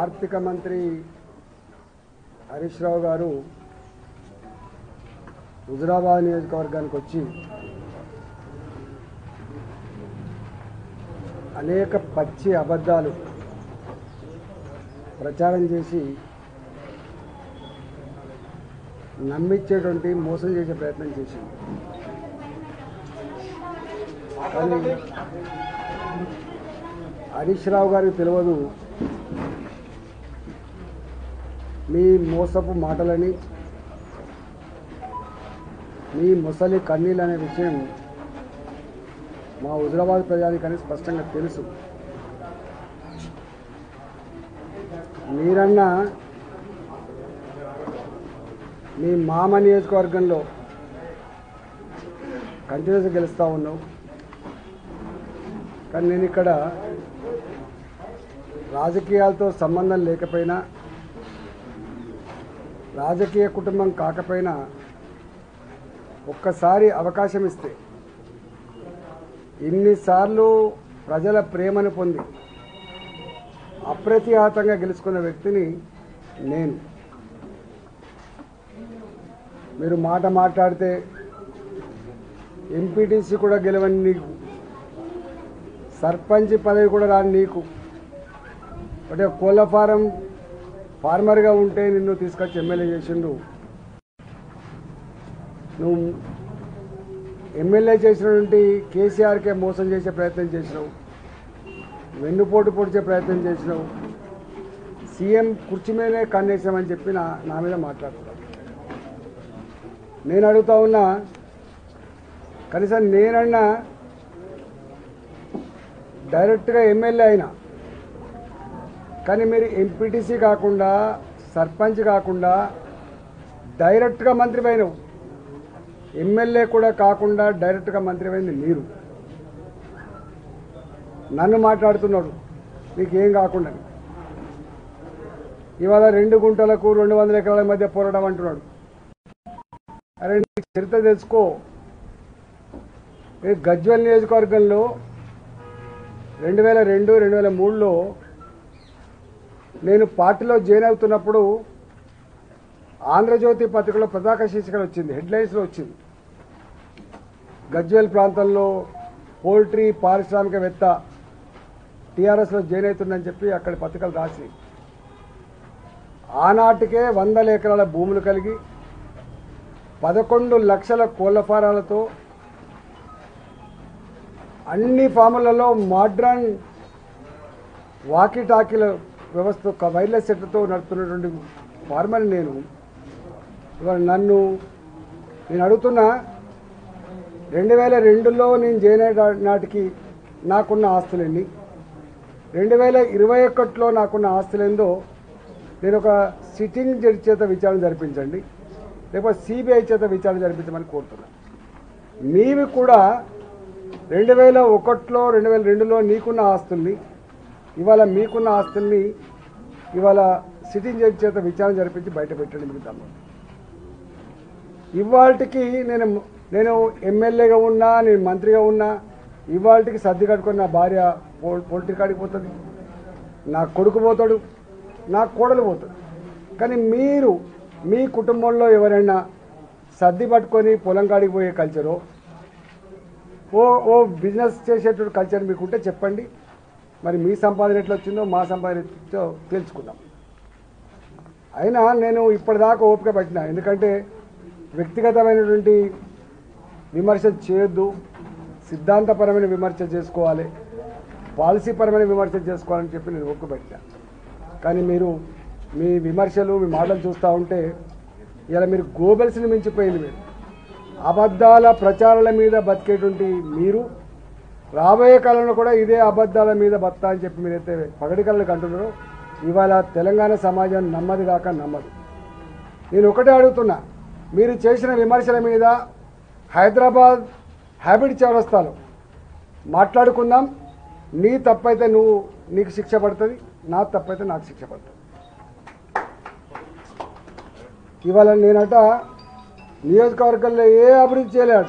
ఆర్థిక మంత్రి హరీష్ రావు గారు హుజురాబాద్ నియోజకవర్గానికి వచ్చి అనేక పచ్చి అబద్ధాలు ప్రచారం చేసి నమ్మించేటువంటి మోసం చేసే ప్రయత్నం చేసింది కానీ హరీష్ రావు గారికి తెలియదు మీ మోసపు మాటలని మీ ముసలి కన్నీళ్ళు అనే విషయం మా హుజరాబాద్ ప్రజానికని స్పష్టంగా తెలుసు మీరన్నా మీ మామ నియోజకవర్గంలో కంటిన్యూస్గా గెలుస్తూ ఉన్నావు కానీ నేను ఇక్కడ రాజకీయాలతో సంబంధం లేకపోయినా రాజకీయ కుటుంబం కాకపోయినా ఒక్కసారి అవకాశం ఇస్తే ఇన్నిసార్లు ప్రజల ప్రేమను పొంది అప్రతిహతంగా గెలుచుకున్న వ్యక్తిని నేను మీరు మాట మాట్లాడితే ఎంపీటీసీ కూడా గెలవని నీకు సర్పంచ్ పదవి కూడా రాని నీకు అంటే కోళ్ళ ఫారం ఫార్మర్గా ఉంటే నిన్ను తీసుకొచ్చి ఎమ్మెల్యే చేసిండు నువ్వు ఎమ్మెల్యే చేసినటువంటి కేసీఆర్కే మోసం చేసే ప్రయత్నం చేసినావు వెన్నుపోటు పొడిచే ప్రయత్నం చేసినావు సీఎం కుర్చీ మీదనే కన్నేసామని చెప్పి నా నా మీద మాట్లాడుతున్నావు నేను అడుగుతా ఉన్నా కనీసం నేనన్నా డైరెక్ట్గా ఎమ్మెల్యే అయినా కానీ మీరు ఎంపీటీసీ కాకుండా సర్పంచ్ కాకుండా డైరెక్ట్గా మంత్రి అయినవు ఎమ్మెల్యే కూడా కాకుండా డైరెక్ట్గా మంత్రి అయింది మీరు నన్ను మాట్లాడుతున్నాడు మీకేం కాకుండా ఇవాళ రెండు గుంటలకు రెండు వందల ఎకరాల మధ్య పోరాటం అంటున్నాడు అరే నీకు చరిత్ర తెలుసుకో ఈ గజ్వల్ నియోజకవర్గంలో రెండు వేల రెండు రెండు వేల మూడులో నేను పార్టీలో జాయిన్ అవుతున్నప్పుడు ఆంధ్రజ్యోతి పత్రికలో పతాక శీర్షికలు వచ్చింది హెడ్లైన్స్లో వచ్చింది గజ్వేల్ ప్రాంతంలో పోల్ట్రీ పారిశ్రామికవేత్త టీఆర్ఎస్లో జాయిన్ అవుతుందని చెప్పి అక్కడ పత్రికలు రాసి ఆనాటికే వందల ఎకరాల భూములు కలిగి పదకొండు లక్షల కోళ్ల ఫారాలతో అన్ని ఫాములలో మోడ్రన్ వాకీ టాకీల వ్యవస్థ ఒక వైర్లెస్ సెట్తో నడుపుతున్నటువంటి ఫార్మర్ నేను ఇవాళ నన్ను నేను అడుగుతున్నా రెండు వేల రెండులో నేను జాయిన్ అయ్యే నాటికి నాకున్న ఆస్తులెన్ని రెండు వేల ఇరవై ఒకటిలో నాకున్న ఆస్తులేందో నేను ఒక సిట్టింగ్ జడ్జి చేత విచారణ జరిపించండి లేకపోతే సిబిఐ చేత విచారణ జరిపించమని కోరుతున్నా నీవి కూడా రెండు వేల ఒకటిలో రెండు వేల రెండులో నీకున్న ఆస్తుల్ని ఇవాళ మీకున్న ఆస్తుల్ని ఇవాళ సిట్టింగ్ జడ్జి చేత విచారణ జరిపించి బయట పెట్టండి మీకు దమ్ము ఇవాళకి నేను నేను ఎమ్మెల్యేగా ఉన్నా నేను మంత్రిగా ఉన్నా ఇవాళకి సర్ది కట్టుకొని నా భార్య పో- పోల్ట్రీ కాడికి పోతుంది నా కొడుకు పోతాడు నా కోడలు పోతాడు కానీ మీరు మీ కుటుంబంలో ఎవరైనా సర్ది పట్టుకొని పొలం కాడికి పోయే కల్చరు ఓ ఓ బిజినెస్ చేసేటువంటి కల్చర్ మీకు ఉంటే చెప్పండి మరి మీ సంపాదన ఎట్లా వచ్చిందో మా సంపాదన ఎట్లా వచ్చిందో తెలుసుకుందాం అయినా నేను ఇప్పటిదాకా ఓపిక పట్టిన ఎందుకంటే వ్యక్తిగతమైనటువంటి విమర్శ చేయొద్దు సిద్ధాంతపరమైన విమర్శ చేసుకోవాలి పాలసీపరమైన విమర్శ చేసుకోవాలని చెప్పి నేను ఓపిక పట్టిన కానీ మీరు మీ విమర్శలు మీ మాటలు చూస్తూ ఉంటే ఇలా మీరు గోబెల్స్ని మించిపోయింది మీరు అబద్ధాల ప్రచారాల మీద బతికేటువంటి మీరు రాబోయే కాలంలో కూడా ఇదే అబద్ధాల మీద బతా అని చెప్పి మీరైతే పగటి కళ్ళకి అంటున్నారో ఇవాళ తెలంగాణ సమాజం నమ్మదు కాక నమ్మదు నేను ఒకటే అడుగుతున్నా మీరు చేసిన విమర్శల మీద హైదరాబాద్ హ్యాబిట్ చౌరస్తాలో మాట్లాడుకుందాం నీ తప్పైతే నువ్వు నీకు శిక్ష పడుతుంది నా తప్పైతే నాకు శిక్ష పడుతుంది ఇవాళ నేనట నియోజకవర్గంలో ఏ అభివృద్ధి చేయలేదట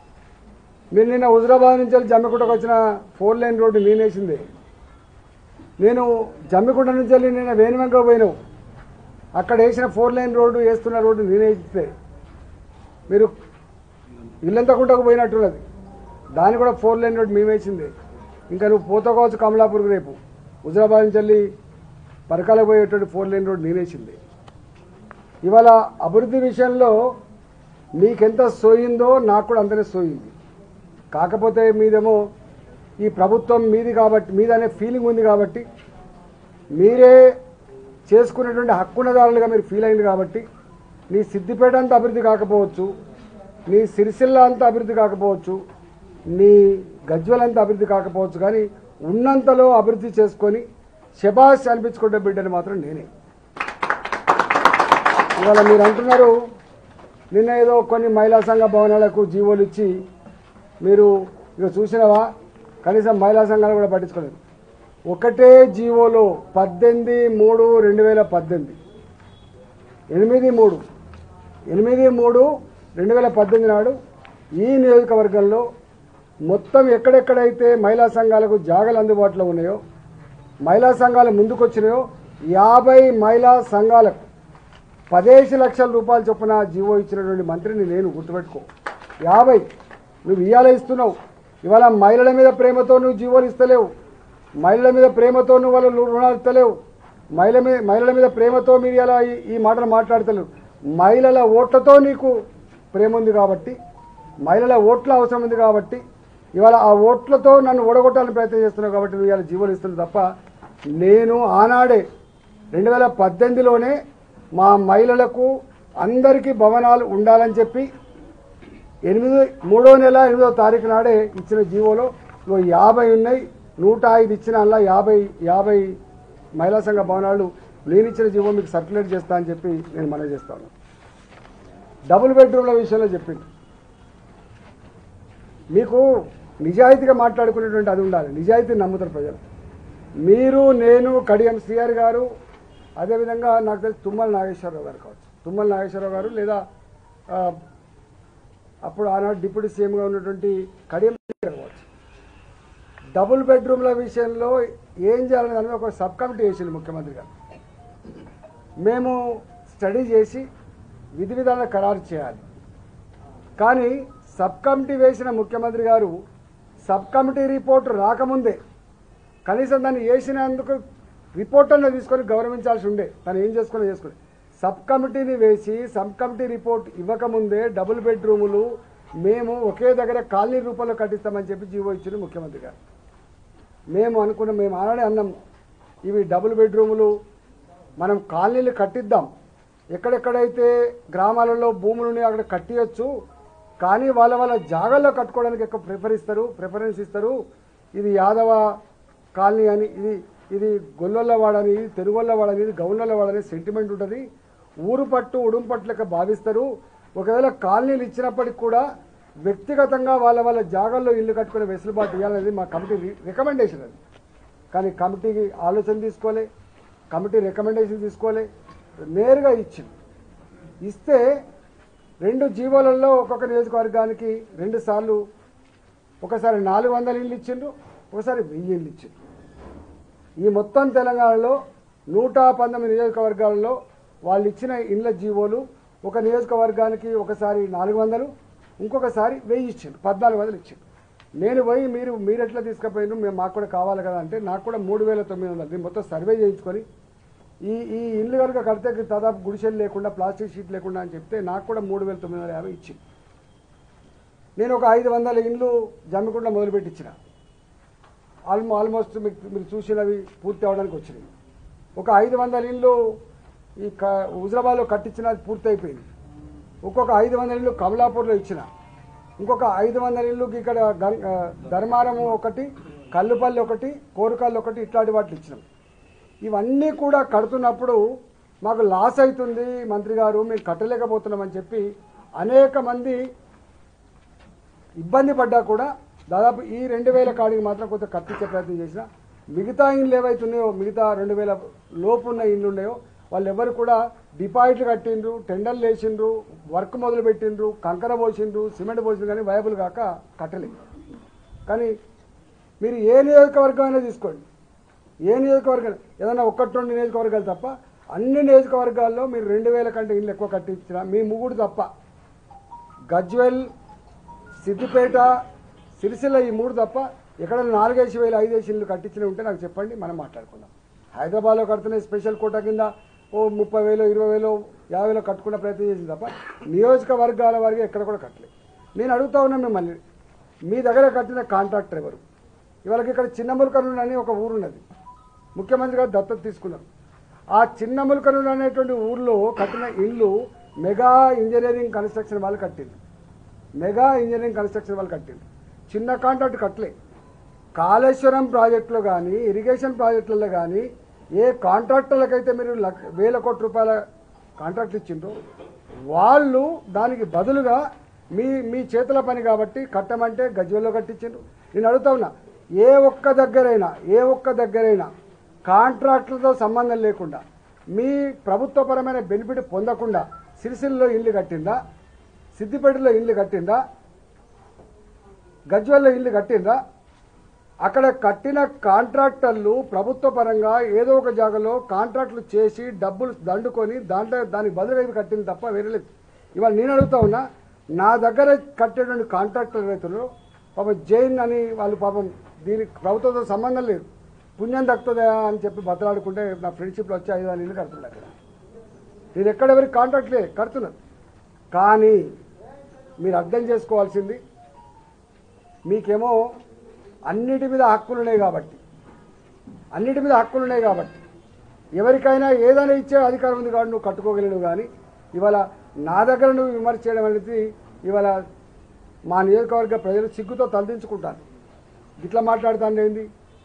మీరు నిన్న హుజరాబాద్ నుంచి వెళ్ళి జమ్మికుంటకు వచ్చిన ఫోర్ లైన్ రోడ్డు నేనేసింది నేను జమ్మికుంట నుంచి వెళ్ళి నేను వేణువెంక పోయినావు అక్కడ వేసిన ఫోర్ లైన్ రోడ్డు వేస్తున్న రోడ్డు నేనే ఇస్తే మీరు ఇల్లంతా గుంటకు పోయినట్టున్నది దాన్ని కూడా ఫోర్ లైన్ రోడ్ మేము వేసింది ఇంకా నువ్వు పోతకోవచ్చు కమలాపూర్కి రేపు హుజరాబాద్ నుంచి వెళ్ళి పరకాలకు పోయేటువంటి ఫోర్ లైన్ రోడ్ నేనేసింది ఇవాళ అభివృద్ధి విషయంలో మీకెంత సోయిందో నాకు కూడా అంతనే సోయింది కాకపోతే మీదేమో ఈ ప్రభుత్వం మీది కాబట్టి మీదనే ఫీలింగ్ ఉంది కాబట్టి మీరే చేసుకునేటువంటి హక్కున్నదారులుగా మీరు ఫీల్ అయింది కాబట్టి నీ సిద్దిపేట అంత అభివృద్ధి కాకపోవచ్చు నీ సిరిసిల్ల అంత అభివృద్ధి కాకపోవచ్చు నీ గజ్వల్ అంత అభివృద్ధి కాకపోవచ్చు కానీ ఉన్నంతలో అభివృద్ధి చేసుకొని శబాష్ అనిపించుకుంటే బిడ్డని మాత్రం నేనే ఇవాళ మీరు అంటున్నారు నిన్న ఏదో కొన్ని మహిళా సంఘ భవనాలకు జీవోలు ఇచ్చి మీరు ఇక చూసినవా కనీసం మహిళా సంఘాలు కూడా పట్టించుకోలేదు ఒకటే జీవోలో పద్దెనిమిది మూడు రెండు వేల పద్దెనిమిది ఎనిమిది మూడు ఎనిమిది మూడు రెండు వేల పద్దెనిమిది నాడు ఈ నియోజకవర్గంలో మొత్తం ఎక్కడెక్కడైతే మహిళా సంఘాలకు జాగాలు అందుబాటులో ఉన్నాయో మహిళా సంఘాలు ముందుకొచ్చినాయో యాభై మహిళా సంఘాలకు పదేసి లక్షల రూపాయలు చొప్పున జీవో ఇచ్చినటువంటి మంత్రిని నేను గుర్తుపెట్టుకో యాభై నువ్వు ఇవాళ ఇస్తున్నావు ఇవాళ మహిళల మీద ప్రేమతో నువ్వు జీవోలు ఇస్తలేవు మహిళల మీద ప్రేమతో నువ్వు వాళ్ళు రుణాలు ఇస్తలేవు మహిళ మీద మహిళల మీద ప్రేమతో మీరు ఇలా ఈ- ఈ మాటలు మాట్లాడతలేవు మహిళల ఓట్లతో నీకు ప్రేమ ఉంది కాబట్టి మహిళల ఓట్ల అవసరం ఉంది కాబట్టి ఇవాళ ఆ ఓట్లతో నన్ను ఓడగొట్టాలని ప్రయత్నం చేస్తున్నావు కాబట్టి నువ్వు ఇవాళ జీవోలు ఇస్తున్నావు తప్ప నేను ఆనాడే రెండు వేల పద్దెనిమిదిలోనే మా మహిళలకు అందరికీ భవనాలు ఉండాలని చెప్పి ఎనిమిది మూడో నెల ఎనిమిదో తారీఖు నాడే ఇచ్చిన జీవోలో ఇగో యాభై ఉన్నాయి నూట ఐదు ఇచ్చిన అలా యాభై యాభై మహిళా సంఘ భవనాలు నేను ఇచ్చిన జీవో మీకు సర్క్యులేట్ చేస్తా అని చెప్పి నేను మనవి చేస్తాను డబుల్ బెడ్రూమ్ల విషయంలో చెప్పింది మీకు నిజాయితీగా మాట్లాడుకునేటువంటి అది ఉండాలి నిజాయితీ నమ్ముతారు ప్రజలు మీరు నేను కడియం శ్రీఆర్ గారు అదేవిధంగా నాకు తెలిసి తుమ్మల నాగేశ్వరరావు గారు కావచ్చు తుమ్మల నాగేశ్వరరావు గారు లేదా ఆ, అప్పుడు ఆనాడు డిప్యూటీ సీఎంగా ఉన్నటువంటి కడియం శ్రీఆర్ గారు కావచ్చు డబుల్ బెడ్రూమ్ల విషయంలో ఏం చేయాలని దాని మీద ఒక సబ్ కమిటీ వేసింది ముఖ్యమంత్రి గారు మేము స్టడీ చేసి విధి విధానాలు ఖరారు చేయాలి కానీ సబ్ కమిటీ వేసిన ముఖ్యమంత్రి గారు సబ్ కమిటీ రిపోర్ట్ రాకముందే కనీసం దాన్ని వేసినందుకు రిపోర్ట్ అన్న తీసుకొని గౌరవించాల్సి ఉండే తను ఏం చేసుకుని చేసుకుని సబ్ కమిటీని వేసి సబ్ కమిటీ రిపోర్ట్ ఇవ్వకముందే డబుల్ బెడ్రూములు మేము ఒకే దగ్గర కాలనీ రూపంలో కట్టిస్తామని చెప్పి జీవో ఇచ్చింది ముఖ్యమంత్రి గారు మేము అనుకున్నాం మేము ఆనాడే అన్నాం ఇవి డబుల్ బెడ్రూములు మనం కాలనీలు కట్టిద్దాం ఎక్కడెక్కడైతే గ్రామాలలో భూములు ఉన్నాయో అక్కడ కట్టియొచ్చు కానీ వాళ్ళ వాళ్ళ జాగాల్లో కట్టుకోవడానికి ఎక్కువ ప్రిఫర్ ఇస్తారు ప్రిఫరెన్స్ ఇస్తారు ఇది యాదవ కాలనీ అని ఇది ఇది గొల్లొల్లవాడని ఇది తెలుగొల్లవాడని ఇది గౌన్లవాడని సెంటిమెంట్ ఉంటుంది ఊరు పట్టు ఉడుం పట్టు లెక్క భావిస్తారు ఒకవేళ కాలనీలు ఇచ్చినప్పటికి కూడా వ్యక్తిగతంగా వాళ్ళ వాళ్ళ జాగాల్లో ఇల్లు కట్టుకునే వెసులుబాటు ఇవ్వాలనేది మా కమిటీ రి- రికమెండేషన్ అది కానీ కమిటీకి ఆలోచన తీసుకోలే కమిటీ రికమెండేషన్ తీసుకోలే నేరుగా ఇచ్చింది ఇస్తే రెండు జీవోలలో ఒక్కొక్క నియోజకవర్గానికి రెండు సార్లు ఒకసారి నాలుగు వందల ఇళ్ళు ఇచ్చిండ్రు ఒకసారి వెయ్యి ఇళ్ళు ఇచ్చిండ్రు ఈ మొత్తం తెలంగాణలో నూట పంతొమ్మిది నియోజకవర్గాలలో వాళ్ళు ఇచ్చిన ఇండ్ల జీవోలు ఒక నియోజకవర్గానికి ఒకసారి నాలుగు వందలు ఇంకొకసారి వెయ్యి ఇచ్చిండ్రు పద్నాలుగు వందలు ఇచ్చిండ్రు నేను పోయి మీరు మీరు ఎట్లా తీసుకుపోయినారు మేము మాకు కూడా కావాలి కదా అంటే నాకు కూడా మూడు వేల తొమ్మిది వందలు నేను మొత్తం సర్వే చేయించుకొని ఈ ఈ ఇల్లు కనుక కడితే దాదాపు గుడిసెలు లేకుండా ప్లాస్టిక్ షీట్ లేకుండా అని చెప్తే నాకు కూడా మూడు వేల తొమ్మిది వందల యాభై ఇచ్చింది నేను ఒక ఐదు వందల ఇండ్లు జమ్మికుండ మొదలుపెట్టి ఇచ్చిన ఆల్మో ఆల్మోస్ట్ మీకు మీరు చూసినవి పూర్తి అవడానికి వచ్చినాయి ఒక ఐదు వందల ఇండ్లు ఈ క హుజరాబాద్లో కట్టించినది పూర్తి అయిపోయింది ఒక్కొక్క ఐదు వందల ఇల్లు కమలాపూర్లో ఇచ్చిన ఇంకొక ఐదు వందల ఇల్లు ఇక్కడ గం- ఆ, ధర్మారము ఒకటి కల్లుపల్లి ఒకటి కోరుకల్లు ఒకటి ఇట్లాంటి వాటిని ఇచ్చినాం ఇవన్నీ కూడా కడుతున్నప్పుడు మాకు లాస్ అవుతుంది మంత్రి గారు మేము కట్టలేకపోతున్నామని చెప్పి అనేక మంది ఇబ్బంది పడ్డా కూడా దాదాపు ఈ రెండు వేల కాడికి మాత్రం కొంత కట్టించే ప్రయత్నం చేసిన మిగతా ఇండ్లు ఏవైతున్నాయో మిగతా రెండు వేల లోపు ఉన్న ఇండ్లు ఉన్నాయో వాళ్ళు ఎవరు కూడా డిపాజిట్లు కట్టిండ్రు టెండర్లు వేసిండ్రు వర్క్ మొదలు పెట్టిండ్రు కంకర పోసిండ్రు సిమెంట్ పోసిండ్రు కానీ వయబుల్ కాక కట్టలేదు కానీ మీరు ఏ నియోజకవర్గం అయినా తీసుకోండి ఏ నియోజకవర్గాలు ఏదైనా ఒకటి రెండు నియోజకవర్గాలు తప్ప అన్ని నియోజకవర్గాల్లో మీరు రెండు వేల కంటే ఇల్లు ఎక్కువ కట్టించిన మీ ముగ్గురు తప్ప గజ్వెల్ సిద్దిపేట సిరిసిల్ల ఈ మూడు తప్ప ఎక్కడ నాలుగేసి వేలు ఐదేసి ఇల్లు కట్టించినవి ఉంటే నాకు చెప్పండి మనం మాట్లాడుకుందాం హైదరాబాద్లో కడుతున్న స్పెషల్ కోటా కింద ఓ ముప్పై వేలు ఇరవై వేలు యాభై వేలు కట్టుకున్న ప్రయత్నం చేసింది తప్ప నియోజకవర్గాల వారికి ఎక్కడ కూడా కట్టలేదు నేను అడుగుతా ఉన్నా మిమ్మల్ని మీ దగ్గర కట్టిన కాంట్రాక్టర్ ఎవరు ఇవాళకి ఇక్కడ చిన్నములకర్ణుడు అని ఒక ఊరున్నది ముఖ్యమంత్రి గారు దత్తత తీసుకున్నారు ఆ చిన్నములకర్ణుడు అనేటువంటి ఊర్లో కట్టిన ఇల్లు మెగా ఇంజనీరింగ్ కన్స్ట్రక్షన్ వాళ్ళు కట్టింది మెగా ఇంజనీరింగ్ కన్స్ట్రక్షన్ వాళ్ళు కట్టింది చిన్న కాంట్రాక్ట్ కట్టలే కాళేశ్వరం ప్రాజెక్టులో కానీ ఇరిగేషన్ ప్రాజెక్టులలో కానీ ఏ కాంట్రాక్టర్లకైతే మీరు లక్ష వేల కోట్ల రూపాయల కాంట్రాక్ట్ ఇచ్చిండ్రో వాళ్ళు దానికి బదులుగా మీ మీ చేతుల పని కాబట్టి కట్టమంటే గజ్వెల్లో కట్టించిండ్రు నేను అడుగుతా ఉన్నా ఏ ఒక్క దగ్గరైనా ఏ ఒక్క దగ్గరైనా కాంట్రాక్టులతో సంబంధం లేకుండా మీ ప్రభుత్వపరమైన బెనిఫిట్ పొందకుండా సిరిసిల్లో ఇల్లు కట్టిందా సిద్దిపేటలో ఇల్లు కట్టిందా గజ్వెల్లో ఇల్లు కట్టిందా అక్కడ కట్టిన కాంట్రాక్టర్లు ప్రభుత్వ పరంగా ఏదో ఒక జాగాలో కాంట్రాక్టులు చేసి డబ్బులు దండుకొని దాంట్లో దానికి బదులు ఇవి కట్టింది తప్ప వేరే లేదు ఇవాళ నేను అడుగుతా ఉన్నా నా దగ్గర కట్టేటువంటి కాంట్రాక్టర్ రైతులు పాపం జైన్ అని వాళ్ళు పాపం దీనికి ప్రభుత్వంతో సంబంధం లేదు పుణ్యం దక్కుతుందా అని చెప్పి బతలాడుకుంటే నా ఫ్రెండ్షిప్లో వచ్చి ఐదు ఆరు ఇల్లు కడుతున్నారు అక్కడ నేను ఎక్కడెవరికి కాంట్రాక్ట్ లేదు కడుతున్నారు కానీ మీరు అర్థం చేసుకోవాల్సింది మీకేమో అన్నిటి మీద హక్కులు ఉన్నాయి కాబట్టి అన్నిటి మీద హక్కులు ఉన్నాయి కాబట్టి ఎవరికైనా ఏదైనా ఇచ్చే అధికారం ఉంది కాబట్టి నువ్వు కట్టుకోగలడు కానీ ఇవాళ నా దగ్గర నువ్వు విమర్శ చేయడం అనేది ఇవాళ మా నియోజకవర్గ ప్రజలు సిగ్గుతో తలదించుకుంటారు ఇట్లా మాట్లాడుతాను ఏంది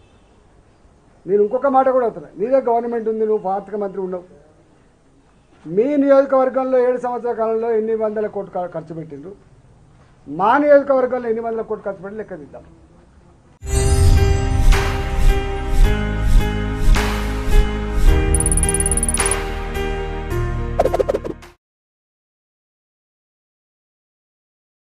నేను ఇంకొక మాట కూడా అవుతున్నా నీదే గవర్నమెంట్ ఉంది నువ్వు ఆర్థిక మంత్రి ఉండవు మీ నియోజకవర్గంలో ఏడు సంవత్సరాల కాలంలో ఎన్ని వందల కోట్లు ఖర్చు పెట్టిండ్రు మా నియోజకవర్గంలో ఎన్ని వందల కోట్లు ఖర్చు పెట్టి లెక్క దిద్దాం